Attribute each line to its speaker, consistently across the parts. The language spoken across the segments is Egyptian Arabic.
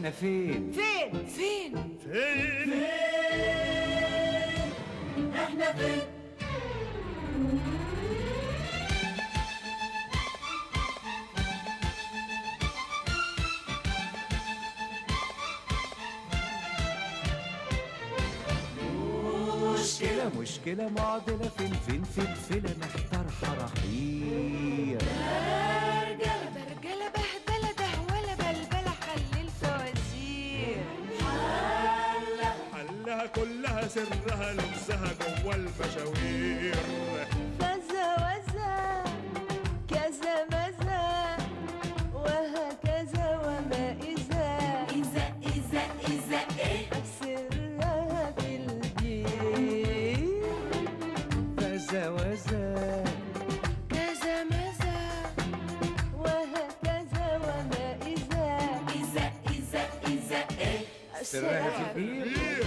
Speaker 1: احنا فين
Speaker 2: فين فين
Speaker 3: فين
Speaker 2: احنا فين
Speaker 1: مشكلة مشكلة معضلة فين فين فلفلة محتار حرحير
Speaker 2: برجلة برجلة بهدلة دهولة بلبلة حل الفوازير
Speaker 3: حلها كلها سرها لبسها جوه المشاوير
Speaker 2: فزة وزة كذا مزة وهكذا وما إذا إذا إذا إذا إيه سرها في الجيب
Speaker 1: فزوزة
Speaker 2: كذا مزة وهكذا وما إذا إذا إذا إذا إيه
Speaker 1: سرها كبير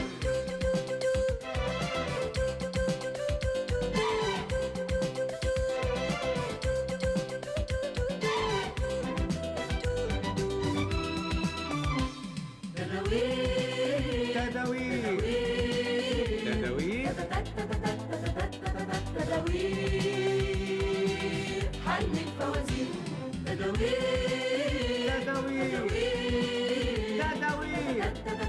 Speaker 1: تداوير تداوير
Speaker 2: تداوير حل الفوازير تداوير
Speaker 1: تداوير تداوير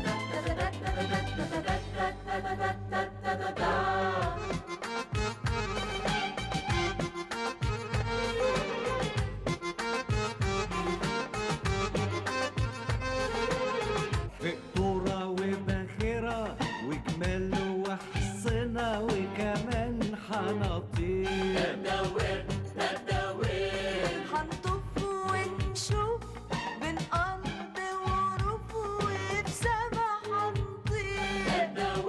Speaker 1: فقطورة وباخرة وجمال وحصنة وكمان حناطير
Speaker 2: هنطف ونشوف بين أرض ورف وفي سما هنطير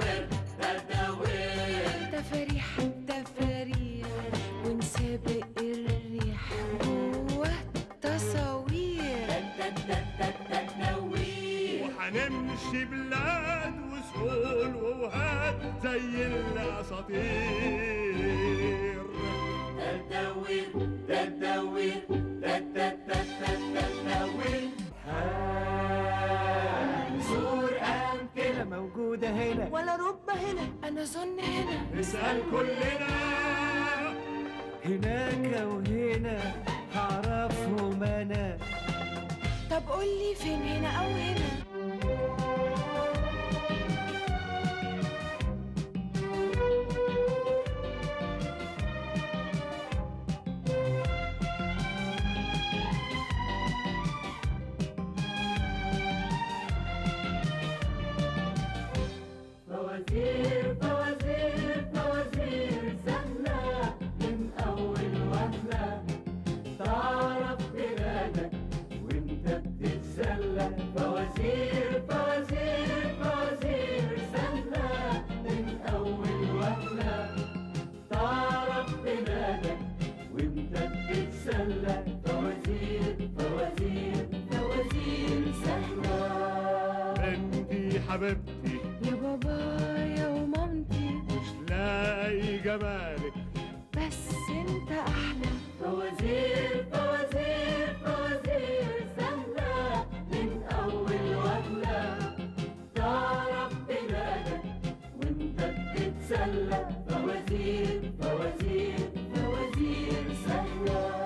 Speaker 2: تفاريح تفاريح ونسابق الريح جوه تصاوير
Speaker 3: وحنمشي بلاد وسهول ووهات زي الاساطير
Speaker 2: تداوير تداوير تداوير
Speaker 1: زور أمثلة موجودة هنا
Speaker 2: ولا رب هنا أنا ظن هنا
Speaker 3: نسأل كلنا
Speaker 1: هناك وهنا هعرفهم أنا
Speaker 2: طب قولي فين هنا أو هنا فوازير فوازير فوازير سهلة من أول وهلة تعرف بلادك وانت بتتسلى فوازير فوازير فوازير سهلة من أول وهلة تعرف بلادك وانت بتتسلى فوازير فوازير فوازير سهلة
Speaker 3: انتي حبيبتي
Speaker 2: يا بابايا ومامتي
Speaker 3: مش لاقي جمالك
Speaker 2: بس انت احلى فوازير فوازير فوازير سهلة من اول وهلة تعرف بلادك وانت بتتسلى فوازير فوازير فوازير سهلة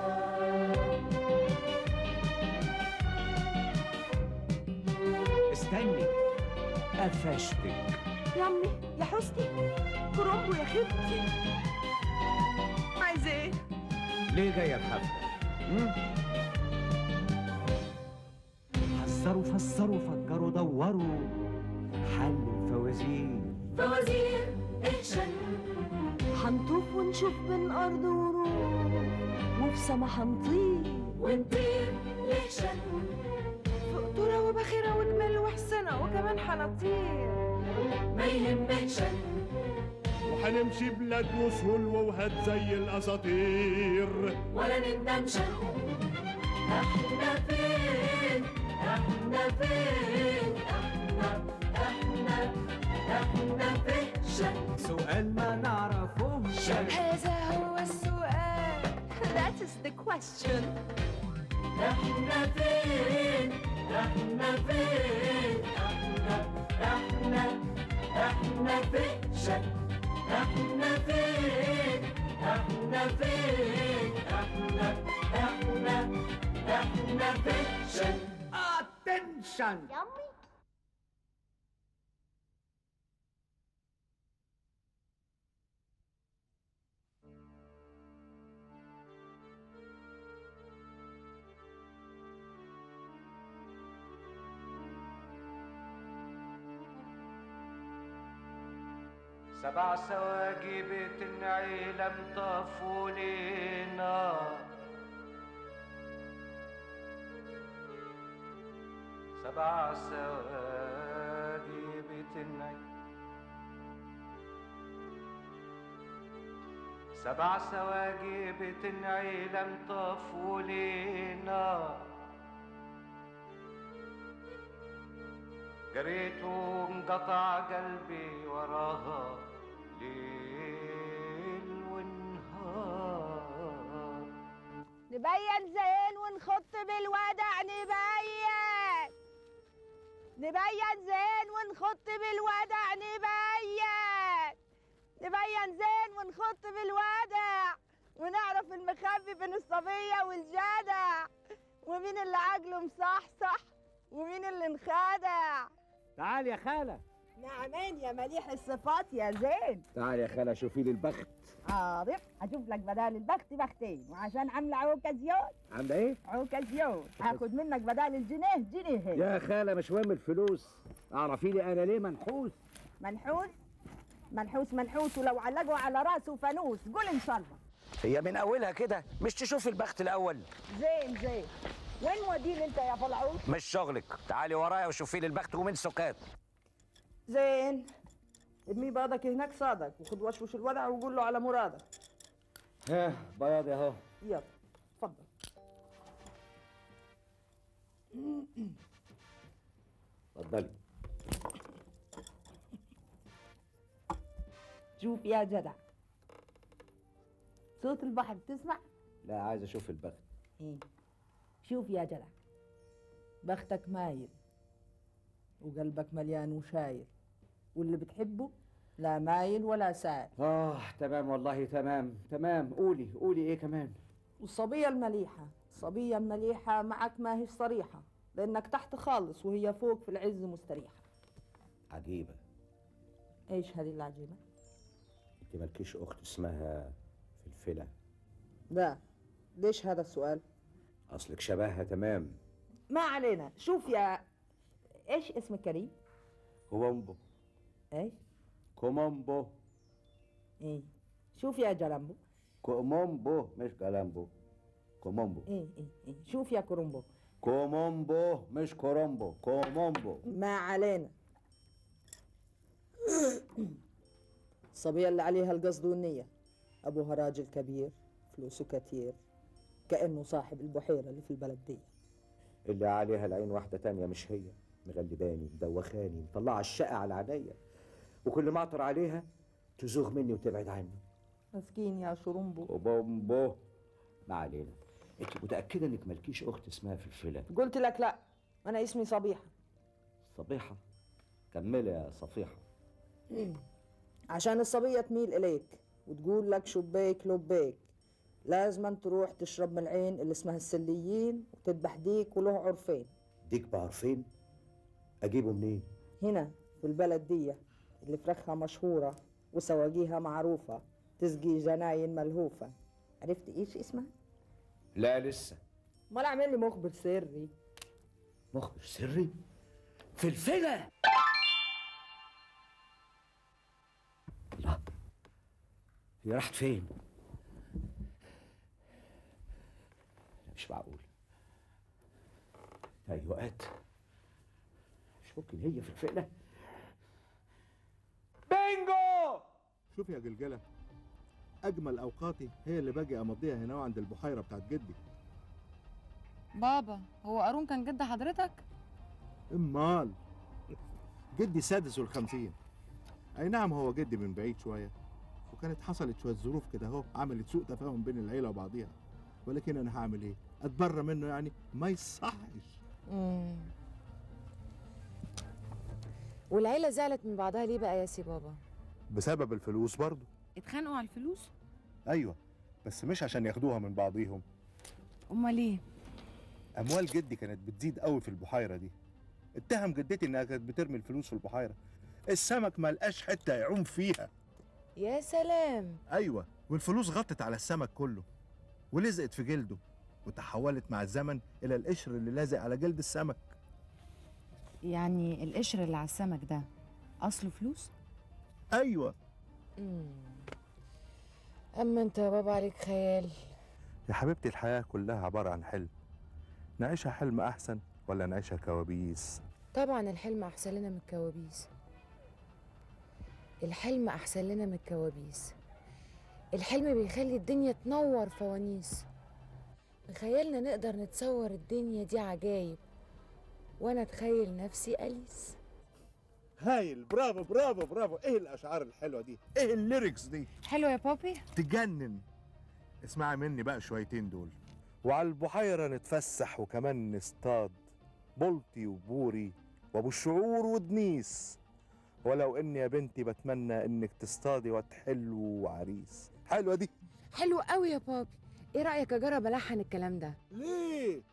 Speaker 1: استني قفشتك
Speaker 2: يا عمي يا حسني كرومبو يا خبتي عايزة ايه؟
Speaker 1: ليه جاية بحفلة؟ مم؟ حذروا فسروا فكروا دوروا حل الفوازير
Speaker 2: فوازير اكشن هنطوف ونشوف بين ارض وروح وفي سما هنطير ونطير ليكشن فقطورة وبخيرة وجمال وحسنة وكمان هنطير ما يهمكش
Speaker 3: وحنمشي بلاد وسهول ووهات زي الاساطير
Speaker 2: ولا نندمش احنا فين احنا فين احنا احنا احنا فين
Speaker 1: سؤال ما نعرفهش
Speaker 2: هذا هو السؤال That is the question احنا فين
Speaker 4: احنا فين احنا احنا احنا فيكشن احنا فين احنا فين احنا احنا احنا فيكشن
Speaker 1: اتنشن
Speaker 2: يامي
Speaker 1: سبع سواقي بيت النعيلة مطافوا لينا سبع سواقي بيت النعيلة سبع سواقي بيت النعيلة مطافوا لينا جريت وانقطع قلبي وراها ليل ونهار
Speaker 5: نبين زين ونخط بالودع نبين نبين زين ونخط بالودع نبين نبين زين ونخط بالودع ونعرف المخبي بين الصبية والجدع ومين اللي عقله مصحصح ومين اللي انخدع
Speaker 1: تعال يا خالة
Speaker 5: نعمين يا مليح الصفات يا زين
Speaker 1: تعال يا خالة شوفي لي البخت
Speaker 5: حاضر هشوف لك بدل البخت بختين وعشان عامله عوكازيون
Speaker 1: عاملة ايه؟
Speaker 5: عوكازيون هاخد منك بدل الجنيه جنيه
Speaker 1: يا خالة مش مهم الفلوس اعرفي لي انا ليه منحوس
Speaker 5: منحوس منحوس منحوس ولو علقوا على راسه فانوس قول ان شاء الله
Speaker 6: هي من اولها كده مش تشوف البخت الاول
Speaker 5: زين زين وين مودين انت يا فلعوس
Speaker 6: مش شغلك تعالي ورايا وشوفي لي البخت ومن سكات
Speaker 5: زين ارمي بيضك هناك صادق وخد وشوش الودع وقول له على مرادك
Speaker 1: ها بياضي اهو
Speaker 5: يلا اتفضل
Speaker 1: اتفضلي
Speaker 5: شوف يا جدع صوت البحر تسمع
Speaker 1: لا عايز اشوف البخت
Speaker 5: ايه شوف يا جدع بختك مايل وقلبك مليان وشايل واللي بتحبه لا مايل ولا سائل
Speaker 1: اه تمام والله تمام تمام قولي قولي ايه كمان
Speaker 5: والصبية المليحة الصبية المليحة معك ما هيش صريحة لأنك تحت خالص وهي فوق في العز مستريحة
Speaker 1: عجيبة
Speaker 5: ايش هذه العجيبة؟
Speaker 1: انت مالكيش اخت اسمها فلفلة
Speaker 5: لا ليش هذا السؤال؟
Speaker 1: اصلك شبهها تمام
Speaker 5: ما علينا شوف يا ايش اسمك كريم؟
Speaker 1: كومومبو
Speaker 5: ايش؟
Speaker 1: كومومبو
Speaker 5: ايه شوف يا جلمبو
Speaker 1: كومومبو مش جلامبو كومومبو
Speaker 5: ايه ايه ايه شوف يا كرومبو
Speaker 1: كومومبو مش كورومبو كومومبو
Speaker 5: ما علينا الصبية اللي عليها القصد والنية أبوها راجل كبير فلوسه كتير كأنه صاحب البحيرة اللي في البلد دي
Speaker 1: اللي عليها العين واحدة تانية مش هي مغلباني مدوخاني مطلعة الشقة على عينيا وكل ما اعطر عليها تزوغ مني وتبعد عني
Speaker 5: مسكين يا شرمبو
Speaker 1: كومومبو ما علينا انت متأكدة انك مالكيش اخت اسمها فلفلة
Speaker 5: قلت لك لا أنا اسمي صبيحة
Speaker 1: صبيحة كملي يا صفيحة
Speaker 5: عشان الصبية تميل إليك وتقول لك شبيك لبيك لازم تروح تشرب من العين اللي اسمها السليين وتذبح ديك وله عرفين
Speaker 1: ديك بعرفين اجيبه منين
Speaker 5: هنا في البلد دي اللي فراخها مشهورة وسواقيها معروفة تسقي جناين ملهوفة عرفت ايش اسمها؟
Speaker 1: لا لسه
Speaker 5: امال اعمل لي مخبر سري
Speaker 1: مخبر سري فلفلة لا هي راحت فين لا مش معقول تهيؤات مش ممكن هي فلفلة بينجو
Speaker 3: شوف يا جلجلة أجمل أوقاتي هي اللي باجي أمضيها هنا عند البحيرة بتاعت جدي
Speaker 7: بابا هو قارون كان جد حضرتك؟
Speaker 3: امال جدي سادس والخمسين اي نعم هو جدي من بعيد شويه وكانت حصلت شويه ظروف كده اهو عملت سوء تفاهم بين العيله وبعضيها ولكن انا هعمل ايه اتبرى منه يعني ما يصحش
Speaker 7: امم
Speaker 8: والعيلة زعلت من بعضها ليه بقى يا سي بابا
Speaker 3: بسبب الفلوس برضه
Speaker 7: اتخانقوا على الفلوس
Speaker 3: ايوه بس مش عشان ياخدوها من بعضيهم
Speaker 7: امال ايه
Speaker 3: اموال جدي كانت بتزيد قوي في البحيره دي اتهم جدتي انها كانت بترمي الفلوس في البحيره السمك ما لقاش حته يعوم فيها
Speaker 8: يا سلام
Speaker 3: ايوه والفلوس غطت على السمك كله ولزقت في جلده وتحولت مع الزمن الى القشر اللي لازق على جلد السمك
Speaker 7: يعني القشر اللي على السمك ده اصله فلوس
Speaker 3: ايوه
Speaker 8: مم. اما انت يا بابا عليك خيال
Speaker 3: يا حبيبتي الحياه كلها عباره عن حلم نعيشها حلم احسن ولا نعيشها كوابيس
Speaker 8: طبعا الحلم احسن لنا من الكوابيس الحلم احسن لنا من الكوابيس الحلم بيخلي الدنيا تنور فوانيس بخيالنا نقدر نتصور الدنيا دي عجايب وانا اتخيل نفسي اليس
Speaker 3: هايل برافو برافو برافو ايه الاشعار الحلوه دي ايه الليركس دي
Speaker 7: حلو يا بابي
Speaker 3: تجنن اسمعي مني بقى شويتين دول وعلى البحيرة نتفسح وكمان نصطاد بلطي وبوري وابو الشعور ودنيس ولو اني يا بنتي بتمنى انك تصطادي واد حلو وعريس حلوة دي
Speaker 8: حلو قوي يا بابي ايه رايك اجرب الحن الكلام ده
Speaker 3: ليه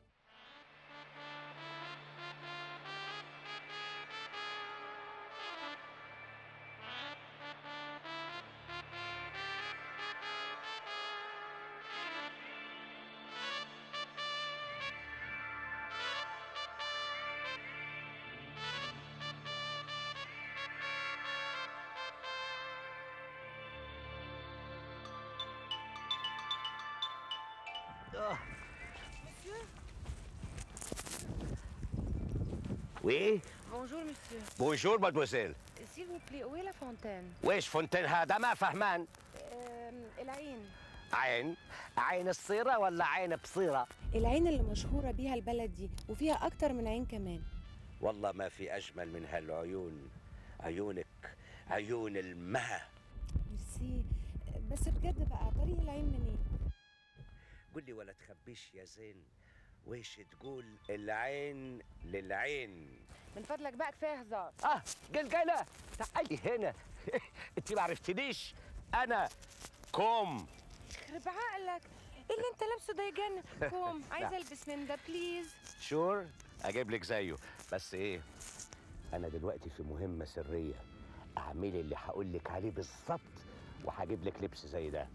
Speaker 6: وي
Speaker 7: بونجور مسيو
Speaker 6: بونجور مادموزيل
Speaker 7: سيل فو بلي وين لا فونتين
Speaker 6: ويش فونتين هذا ما فهمان
Speaker 7: العين
Speaker 6: عين عين الصيرة ولا عين بصيرة
Speaker 8: العين اللي مشهوره بيها البلد دي وفيها اكتر من عين كمان
Speaker 6: والله ما في أجمل من هالعيون عيونك عيون المها
Speaker 8: ميرسي بس بجد بقى طريق العين منين
Speaker 6: قول لي ولا تخبيش يا زين ويش تقول العين للعين
Speaker 7: من فضلك بقى كفايه هزار
Speaker 6: اه قلقلة تعالي هنا انت ما عرفتنيش انا كوم
Speaker 7: يخرب عقلك ايه اللي انت لابسه ده يجنن كوم عايزه البس من ده بليز
Speaker 6: شور اجيب لك زيه بس ايه انا دلوقتي في مهمه سريه اعملي اللي هقول لك عليه بالظبط وهجيب لك لبس زي ده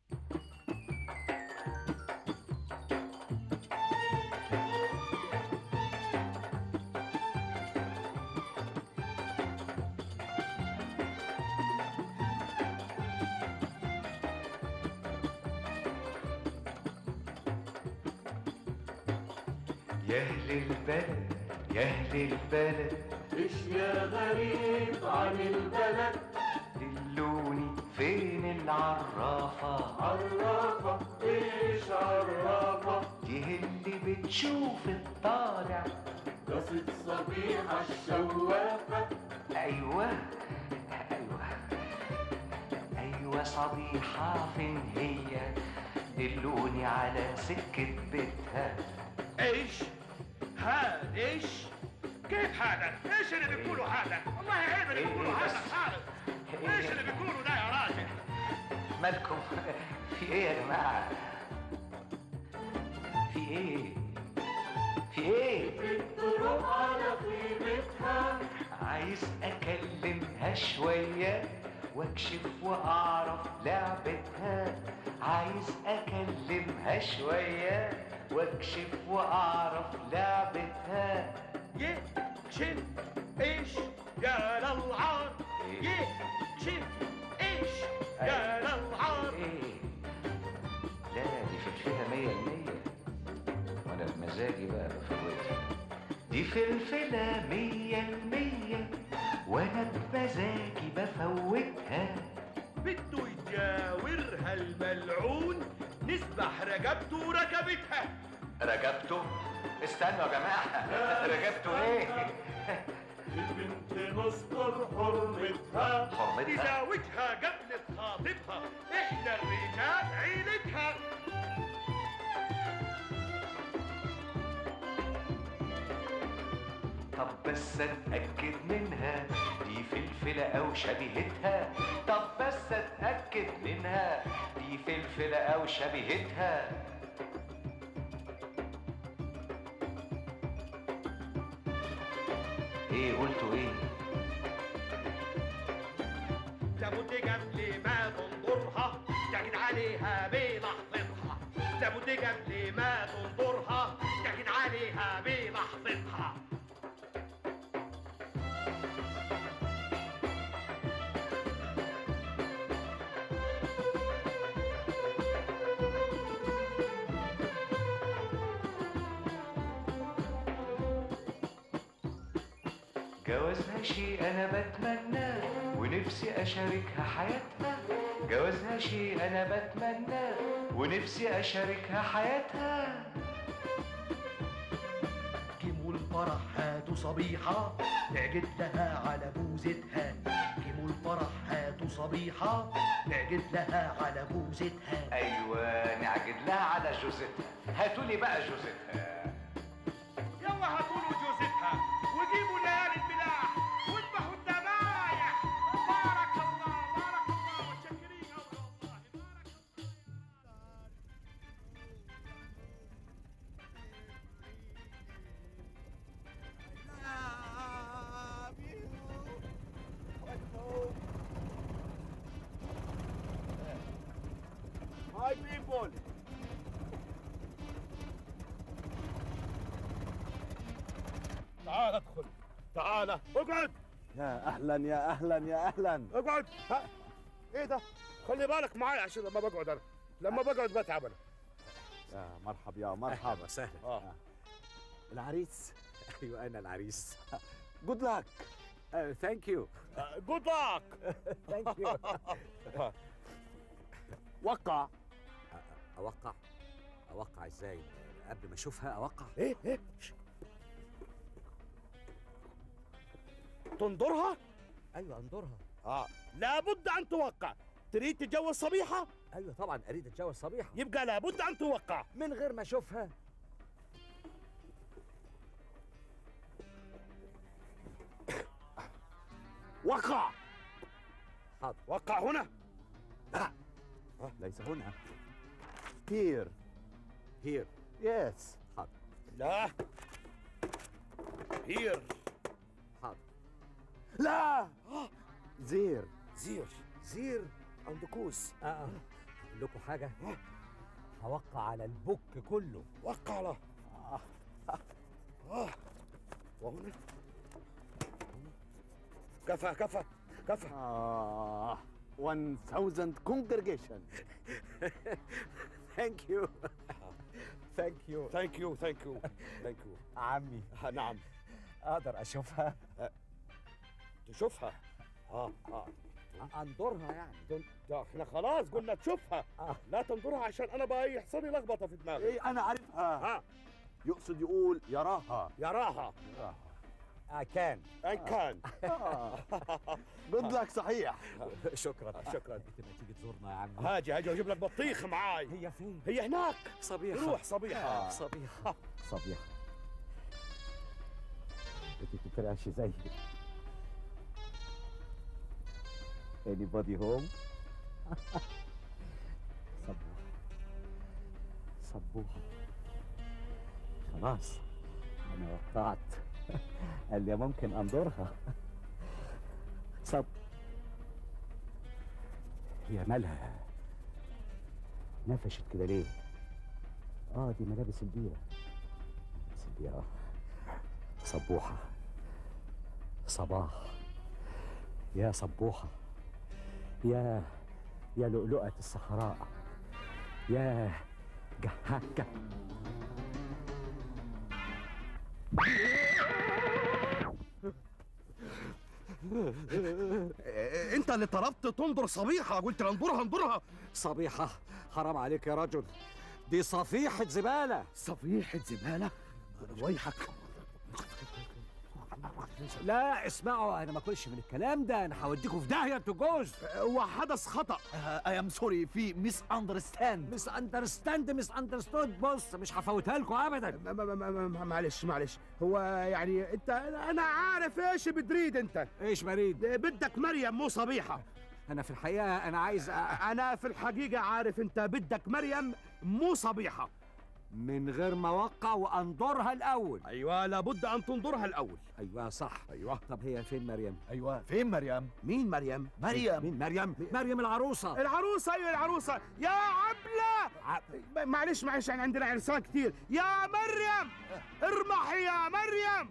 Speaker 9: يا أهل البلد يا أهل البلد
Speaker 4: إيش يا غريب عن البلد
Speaker 9: دلوني فين العرافة
Speaker 4: عرافة إيش عرافة
Speaker 9: دي اللي بتشوف الطالع
Speaker 4: قصد صبيحة الشوافة
Speaker 9: أيوة أيوة أيوة صبيحة فين هي دلوني على سكة بيتها
Speaker 10: ايش؟ هذا ايش؟ كيف هذا؟ ايش اللي بيقولوا هذا؟ والله عيب اللي
Speaker 9: إيه
Speaker 10: بيقولوا
Speaker 9: بس؟
Speaker 10: هذا خالص ايش اللي بيقولوا ده يا راجل؟
Speaker 9: مالكم في ايه يا جماعة في ايه في ايه
Speaker 4: تروح على خيمتها
Speaker 9: عايز اكلمها شوية واكشف واعرف لعبتها عايز اكلمها شوية واكشف واعرف لعبتها
Speaker 10: يكشف ايش؟ يا للعار يكشف ايش؟ يا للعار
Speaker 9: ايه لا دي فلفلة مية المية وانا بمزاجي بقى بفوتها دي فلفلة مية المية وانا بمزاجي بفوتها
Speaker 10: بده يجاورها الملعون نسبح رقبته وركبتها
Speaker 9: رجبته استنوا يا جماعة رجبته ايه
Speaker 4: البنت نستر حرمتها
Speaker 9: حرمتها
Speaker 10: نزاوجها قبل تخاطبها احنا الرجال عيلتها
Speaker 9: طب بس اتأكد منها دي فلفلة أو شبيهتها طب بس اتأكد منها دي فلفلة أو شبيهتها ايه قلتوا ايه
Speaker 10: لابد قبل ما تنظرها تجد عليها بلحظتها لابد قبل ما تنظرها تجد عليها بلحظتها
Speaker 9: جوازها شيء انا بتمناه ونفسي اشاركها حياتها جوازها شيء انا بتمناه ونفسي اشاركها حياتها
Speaker 10: جيموا الفرح هاتوا صبيحة نعجد لها على بوزتها جيموا الفرح هاتوا صبيحة نعجد لها على بوزتها
Speaker 9: ايوه نعجد لها على جوزتها هاتولي بقى جوزتها
Speaker 10: يلا هاتوا له جوزتها وجيبوا ليالي الملاح واذبحوا الذبايح بارك الله بارك الله متشكرين أوي والله بارك
Speaker 3: My people.
Speaker 10: تعال ادخل تعال اقعد
Speaker 3: يا اهلا يا اهلا يا اهلا
Speaker 10: اقعد ها. ايه ده خلي بالك معايا عشان لما بقعد انا لما بقعد بتعب انا
Speaker 3: يا مرحب يا مرحب
Speaker 1: وسهلا
Speaker 10: اه
Speaker 3: العريس
Speaker 1: ايوه انا العريس
Speaker 3: جود لك
Speaker 1: ثانك يو
Speaker 10: جود لك
Speaker 1: ثانك يو
Speaker 3: وقع
Speaker 1: اوقع اوقع ازاي قبل ما اشوفها اوقع
Speaker 10: ايه ايه تنظرها
Speaker 1: ايوه انظرها
Speaker 10: اه لابد ان توقع تريد تتجوز صبيحه
Speaker 1: ايوه طبعا اريد اتجوز صبيحه
Speaker 10: يبقى لابد ان توقع
Speaker 1: من غير ما اشوفها
Speaker 10: وقع
Speaker 1: حاضر
Speaker 10: وقع هنا
Speaker 1: ليس هنا
Speaker 3: here
Speaker 1: هير
Speaker 3: yes
Speaker 1: حاضر
Speaker 10: لا هير
Speaker 1: حاضر
Speaker 3: لا زير
Speaker 10: زير
Speaker 1: زير
Speaker 10: عند كوس
Speaker 1: اه آه. اقول لكم حاجه هوقع على البوك كله
Speaker 10: وقع له آه. وهنا كفى كفى كفى
Speaker 3: آه 1000 congregation
Speaker 1: ثانك يو ثانك يو
Speaker 10: ثانك يو ثانك يو ثانك يو
Speaker 1: عمي
Speaker 10: نعم
Speaker 1: اقدر اشوفها
Speaker 10: تشوفها اه اه
Speaker 1: انظرها يعني
Speaker 10: ده احنا خلاص قلنا تشوفها
Speaker 1: آه.
Speaker 10: لا تنظرها عشان انا بقى يحصل لي لخبطه في دماغي
Speaker 3: ايه انا عارفها
Speaker 10: ها
Speaker 3: يقصد يقول يراها
Speaker 10: يراها
Speaker 1: اي كان
Speaker 10: ان كان
Speaker 3: جود لك صحيح
Speaker 1: شكرا
Speaker 10: شكرا
Speaker 1: تبقى تيجي تزورنا يا عمي
Speaker 10: هاجي هاجي اجيب لك بطيخ معاي
Speaker 1: هي فين
Speaker 10: هي هناك
Speaker 1: صبيحه
Speaker 10: روح صبيحه
Speaker 1: صبيحه صبيحه بتترعش زي anybody home صبوحه صبوحه خلاص انا وقعت قال لي ممكن انظرها صب هي مالها نفشت كده ليه اه دي ملابس البيرة ملابس البيرة صبوحة صباح يا صبوحة يا يا لؤلؤة الصحراء يا جهكة
Speaker 10: انت اللي طلبت تنظر صبيحه قلت لي انظرها انظرها
Speaker 1: صبيحة حرام عليك يا رجل دي صفيحة زبالة
Speaker 10: صفيحه زباله ويحك
Speaker 1: لا اسمعوا انا ما اكلش من الكلام ده انا هوديكوا في داهيه انتوا جوز
Speaker 11: هو حدث خطا اي ام سوري في ميس اندرستاند
Speaker 1: مس اندرستاند مس اندرستود بص مش هفوتها لكم ابدا
Speaker 11: معلش معلش هو يعني انت انا عارف ايش بتريد انت
Speaker 1: ايش بريد
Speaker 11: بدك مريم مو صبيحه
Speaker 1: انا في الحقيقه انا عايز أ...
Speaker 11: انا في الحقيقه عارف انت بدك مريم مو صبيحه
Speaker 1: من غير ما اوقع وانظرها الاول
Speaker 11: ايوه لابد ان تنظرها الاول
Speaker 1: ايوه صح
Speaker 11: ايوه
Speaker 1: طب هي فين مريم
Speaker 11: ايوه فين مريم مين مريم مريم
Speaker 1: مين مريم مريم العروسه
Speaker 11: العروسه ايوه العروسه يا عبله ع- معلش معلش يعني عندنا عرسان كتير يا مريم ارمحي يا مريم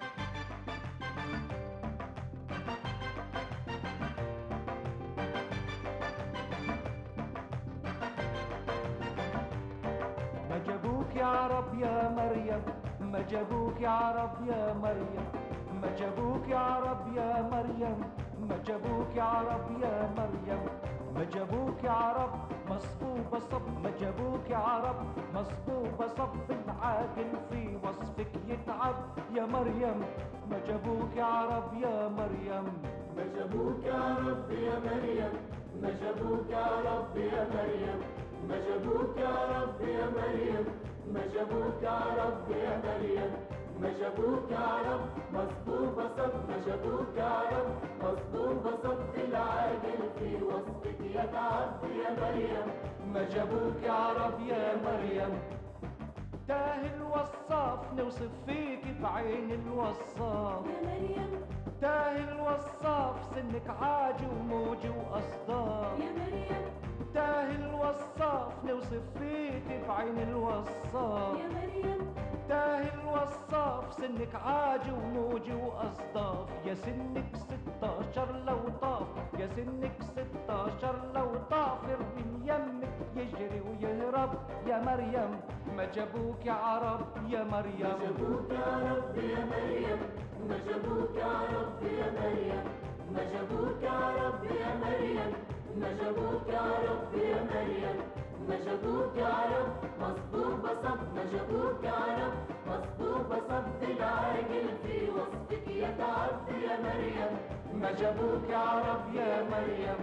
Speaker 9: ما جابوك يا عرب يا مريم ما جابوك يا عرب يا مريم ما جابوك يا عرب يا مريم ما جابوك يا عرب يا مريم ما جابوك يا عرب مصبوبة صب ما جابوك يا عرب مصبوبة صب العاقل في وصفك يتعب يا مريم ما جابوك يا عرب يا مريم
Speaker 4: ما جابوك يا رب يا مريم ما جابوك يا رب يا مريم ما جابوك يا رب يا مريم ما جابوك يا رب يا مريم ما جابوك يا رب مصبوبة صب ما جابوك يا رب مصبوبة صب العاقل في وصفك يتعب يا مريم
Speaker 9: ما جابوك يا عرب يا مريم تاه الوصاف نوصف فيك بعين الوصاف
Speaker 4: يا مريم
Speaker 9: تاه الوصاف سنك عاجي وموجي وأصداف
Speaker 4: يا مريم
Speaker 9: تاه الوصاف نوصف فيك بعين الوصاف
Speaker 4: يا مريم
Speaker 9: تاه الوصاف سنك عاجي وموجي وأصداف يا سنك ستاشر لو طاف يا سنك ستاشر لو طاف ارمي يمك يجري ويهرب يا مريم ما جابوك يا عرب يا مريم
Speaker 4: ما جابوك يا رب يا مريم ما جابوك يا رب يا مريم ما جابوك يا رب يا مريم ما جابوك يا رب يا مريم ما جابوك يا رب مصبوبة صب ما جابوك يا رب مصبوبة صب العاقل في وصفك يتعب يا مريم
Speaker 9: ما جابوك يا عرب يا مريم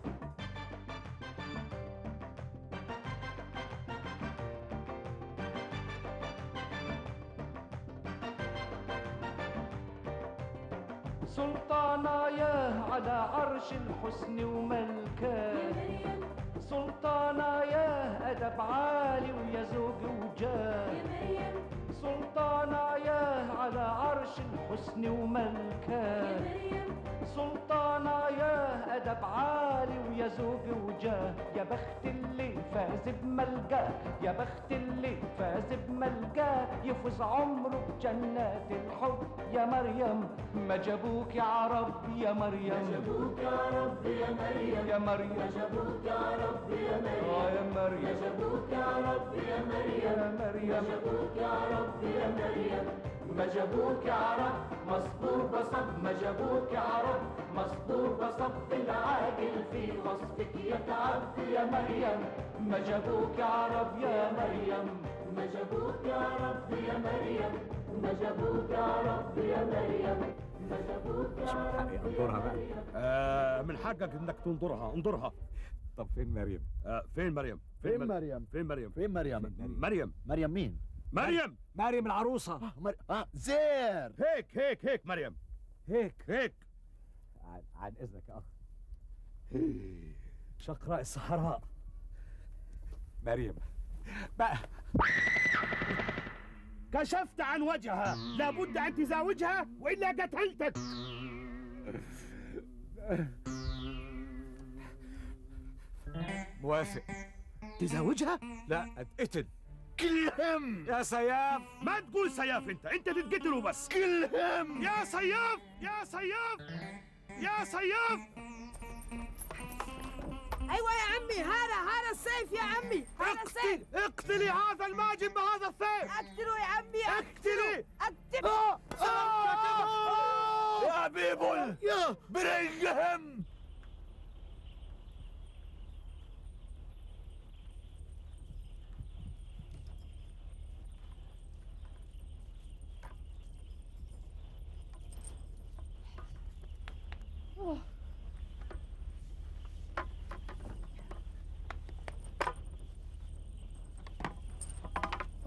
Speaker 9: سلطانة ياه على عرش الحسن وملكاه سلطانة ياه أدب عالي ويا زوج وجاه سلطانة ياه على عرش الحسن وملكاه سلطانة ياه أدب عالي ويا زوج وجاه يا بخت اللي فاز بملقاه يا بخت اللي فاز بملقاه يفوز عمره بجنات الحب يا مريم ما جابوك يا عرب يا مريم
Speaker 4: ما جابوك يا رب يا مريم
Speaker 9: يا مريم
Speaker 4: ما جابوك يا رب يا مريم
Speaker 9: آه يا
Speaker 4: ما
Speaker 9: مريم
Speaker 4: جابوك يا رب يا مريم
Speaker 9: يا
Speaker 4: ما
Speaker 9: مريم
Speaker 4: جابوك يا رب يا مريم ما جابوك يا عرب مصبوبة صب ما جابوك يا عرب مصبوبة صب العاقل في وصفك يتعب يا مريم
Speaker 9: ما جابوك يا عرب يا مريم
Speaker 4: ما جابوك يا رب يا مريم ما جابوك يا رب يا مريم ما جابوك يا رب يا
Speaker 1: انظرها بقى
Speaker 11: آه من حقك انك تنظرها انظرها
Speaker 1: طب فين مريم
Speaker 11: آه فين مريم
Speaker 12: فين
Speaker 11: مر-
Speaker 12: مريم؟
Speaker 11: فين مريم
Speaker 12: فين مريم؟
Speaker 11: مريم
Speaker 12: مريم مين؟
Speaker 11: مريم
Speaker 1: مريم العروسه
Speaker 12: مر... اه زير
Speaker 11: هيك هيك هيك مريم
Speaker 1: هيك
Speaker 11: هيك
Speaker 1: عن, عن اذنك يا اخ شقراء الصحراء مريم بقى
Speaker 11: كشفت عن وجهها لابد ان تزاوجها والا قتلتك
Speaker 1: موافق
Speaker 11: تزاوجها
Speaker 1: لا اتقتل
Speaker 11: كلهم
Speaker 1: يا سياف
Speaker 11: ما تقول سياف انت انت تتقتل وبس كلهم يا سياف يا سياف يا سياف
Speaker 13: ايوه يا عمي هذا هذا السيف يا عمي هذا السيف
Speaker 11: اقتلي هذا الماجن بهذا السيف
Speaker 13: اقتله يا عمي
Speaker 11: اقتلي
Speaker 13: اقتله
Speaker 11: يا بيبل يا برنجهم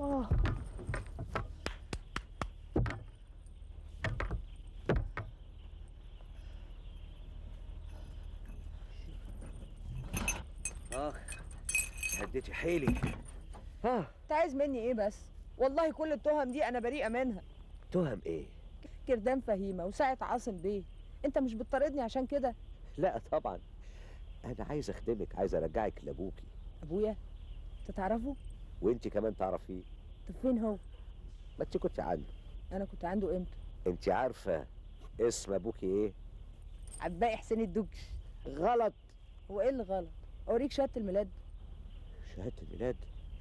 Speaker 5: اه
Speaker 1: اه هديتي حيلي اه
Speaker 5: انت عايز مني ايه بس والله كل التهم دي انا بريئه منها
Speaker 1: تهم ايه
Speaker 5: كردان فهيمه وساعه عاصم بيه انت مش بتطاردني عشان كده
Speaker 1: لا طبعا انا عايز اخدمك عايز ارجعك لابوكي
Speaker 5: ابويا انت تعرفه
Speaker 1: وانت كمان تعرفيه
Speaker 5: طب فين هو
Speaker 1: ما انت كنت عنده
Speaker 5: انا كنت عنده امتى
Speaker 1: انت عارفه اسم ابوكي ايه
Speaker 5: عباقي حسين الدكش
Speaker 1: غلط
Speaker 5: هو ايه اللي غلط اوريك شهاده الميلاد
Speaker 1: شهاده الميلاد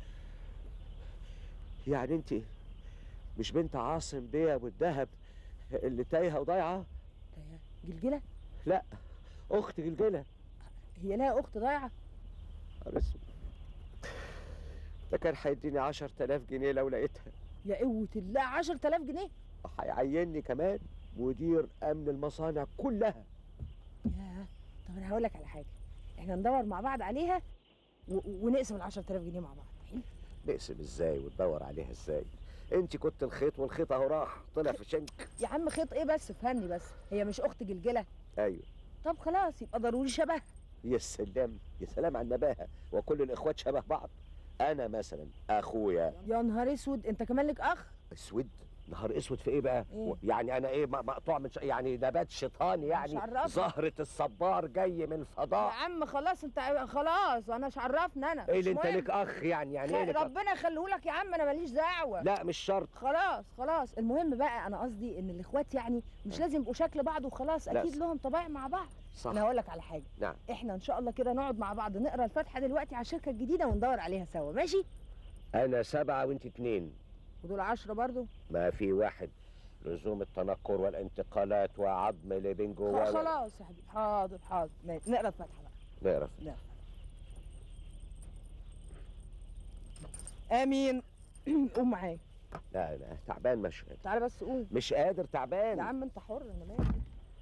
Speaker 1: يعني انت مش بنت عاصم بيه ابو الدهب اللي تايهه وضايعه
Speaker 5: جلجله
Speaker 1: لا اخت جلجله
Speaker 5: هي لها اخت ضايعه
Speaker 1: نهار اسود. ده كان هيديني 10000 جنيه لو لقيتها
Speaker 5: يا قوه الله 10000 جنيه
Speaker 1: هيعيني كمان مدير امن المصانع كلها
Speaker 5: ياه طب انا هقول لك على حاجه احنا ندور مع بعض عليها و... ونقسم ال 10000 جنيه مع بعض حلو
Speaker 1: نقسم ازاي وتدور عليها ازاي انت كنت الخيط والخيط اهو راح طلع في شنك
Speaker 5: يا عم خيط ايه بس فهمني بس هي مش اخت جلجله
Speaker 1: ايوه
Speaker 5: طب خلاص يبقى ضروري شبه
Speaker 1: يا سلام يا سلام على النباهه وكل الاخوات شبه بعض انا مثلا اخويا
Speaker 5: يا نهار اسود انت كمان لك اخ
Speaker 1: اسود نهار اسود في ايه بقى
Speaker 5: إيه؟
Speaker 1: يعني انا ايه م- مقطوع من ش... يعني نبات شيطاني يعني
Speaker 5: عرفني.
Speaker 1: زهره الصبار جاي من
Speaker 5: يا
Speaker 1: الفضاء
Speaker 5: عم خلاص انت خلاص انا مش عرفني انا
Speaker 1: ايه
Speaker 5: مش
Speaker 1: اللي انت
Speaker 5: مهم.
Speaker 1: لك اخ يعني يعني ايه
Speaker 5: خ-
Speaker 1: لك أخ؟
Speaker 5: ربنا يخليه لك يا عم انا ماليش دعوه
Speaker 1: لا مش شرط
Speaker 5: خلاص خلاص المهم بقى انا قصدي ان الاخوات يعني مش لازم يبقوا شكل بعض وخلاص
Speaker 1: لا.
Speaker 5: اكيد لهم طباع مع بعض
Speaker 1: صح.
Speaker 5: انا هقول لك على حاجه
Speaker 1: نعم
Speaker 5: احنا ان شاء الله كده نقعد مع بعض نقرا الفاتحه دلوقتي على الشركه الجديده وندور عليها سوا ماشي
Speaker 1: انا سبعه وانت اتنين
Speaker 5: ودول عشرة برضو
Speaker 1: ما في واحد لزوم التنكر والانتقالات وعظم اللي بين
Speaker 5: خ-
Speaker 1: جواه
Speaker 5: خلاص يا حبيبي حاضر حاضر ماشي. نقرا الفاتحه بقى
Speaker 1: نقرا
Speaker 5: نقرا امين قوم معايا
Speaker 1: لا لا تعبان مش
Speaker 5: تعالى بس قوم
Speaker 1: مش قادر تعبان
Speaker 5: يا عم انت حر انا مالي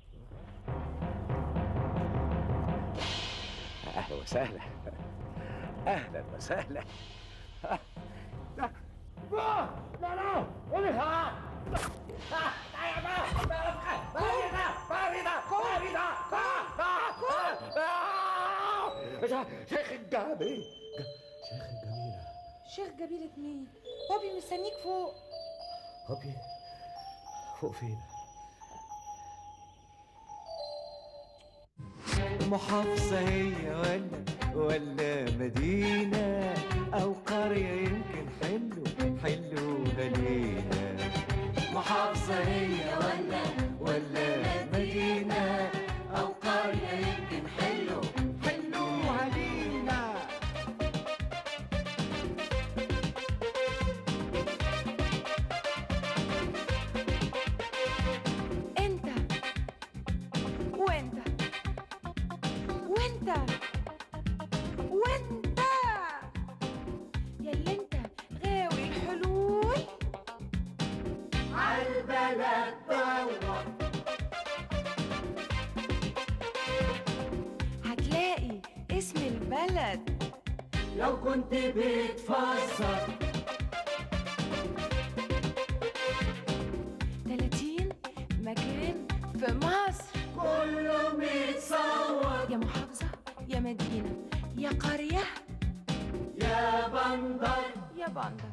Speaker 1: اهلا وسهلا اهلا وسهلا
Speaker 10: لا لا قولي خلاص
Speaker 1: شيخ الجامي
Speaker 7: شيخ جميلة مين بابي مستنيك فوق
Speaker 1: هوبي فوق فين
Speaker 14: محافظة هي ولا ولا مدينة أو قرية يمكن حلو حلوها لينا محافظة هي ولا ولا مدينة أو قرية يمكن حلو حلوها لينا
Speaker 7: انت وانت وانت وانت ياللي انت غاوي الحلول
Speaker 10: عالبلد دور
Speaker 7: هتلاقي اسم البلد
Speaker 10: لو كنت بتفسر
Speaker 7: 30 مكان في مصر
Speaker 10: كله متصور
Speaker 7: يا محافظة يا مدينة يا قرية
Speaker 10: يا بندر
Speaker 7: يا بندر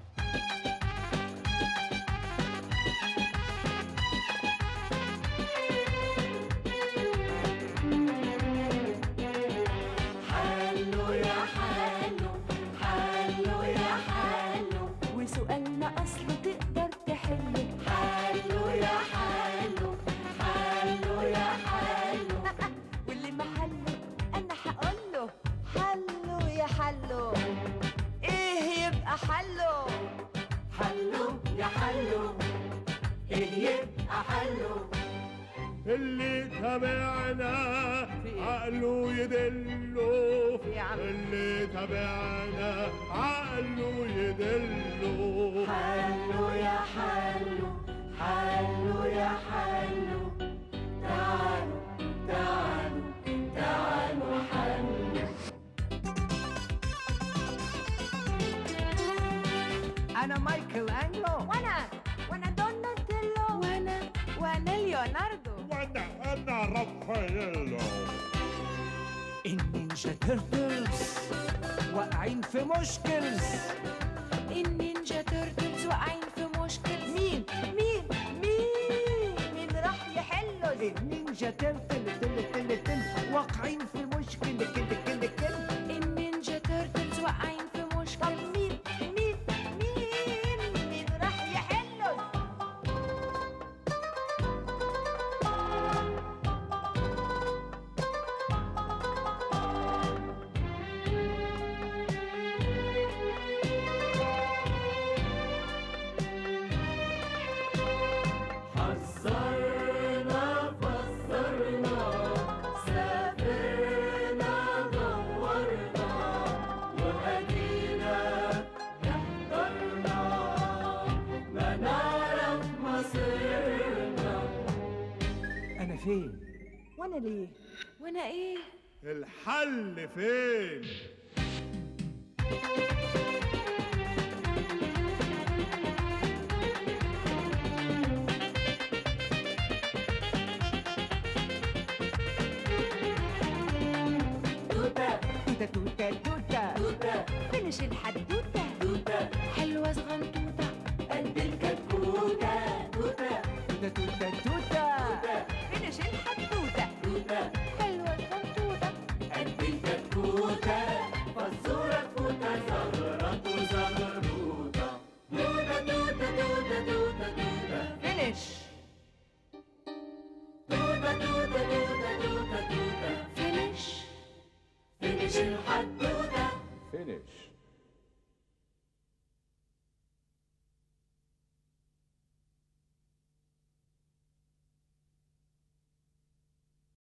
Speaker 10: حلو يا حلو حلو يا حلو
Speaker 7: وسؤالنا أصله تقدر تحله
Speaker 10: حلو يا حلو حلو يا حلو
Speaker 7: واللي محله أنا هقوله حلو يا حلو إيه يبقى حلو
Speaker 10: حلو يا حلو ايه يبقى حلو
Speaker 11: اللي تابعنا عقله يدله اللي تابعنا عقله يدله
Speaker 10: حلو يا حلو حلو يا حلو تعالوا تعالوا تعالوا حلو
Speaker 9: انا مايكل انجلو
Speaker 7: وانا وانا دوناتيلو وانا وانا ليوناردو
Speaker 10: وانا انا رافاييلو
Speaker 9: النينجا تيرتلز واقعين في مشكل
Speaker 7: النينجا تيرتلز واقعين في مشكل مين مين مين مين راح يحله
Speaker 9: النينجا تيرتل تل تل تل واقعين في مشكل كل كل كل
Speaker 7: النينجا تيرتلز واقعين في مشكل مين مين مين مين راح يحله
Speaker 4: حذرنا فسرنا سافرنا دورنا وأدينا احضرنا ما نعرف مصيرنا
Speaker 9: انا فين
Speaker 5: وانا ليه
Speaker 7: وانا ايه
Speaker 10: الحل فين
Speaker 4: توتة
Speaker 9: توتة توتة توتة
Speaker 4: توتة
Speaker 7: فينش الحدوته
Speaker 4: توتة
Speaker 7: حلوه صغنطوطه
Speaker 4: قد الكتكوتة توتة
Speaker 9: توتة توتة توتة
Speaker 7: فينش الحدوته
Speaker 4: توتة
Speaker 7: حلوه صغنطوطه
Speaker 4: قد الكتكوتة فزورة توتة زغرة وزغروطة توتة توتة توتة توتة توتة
Speaker 9: فينش
Speaker 4: توتة توتة توتة توتة توتة
Speaker 7: فينش
Speaker 4: فينش الحدوتة
Speaker 1: فينيش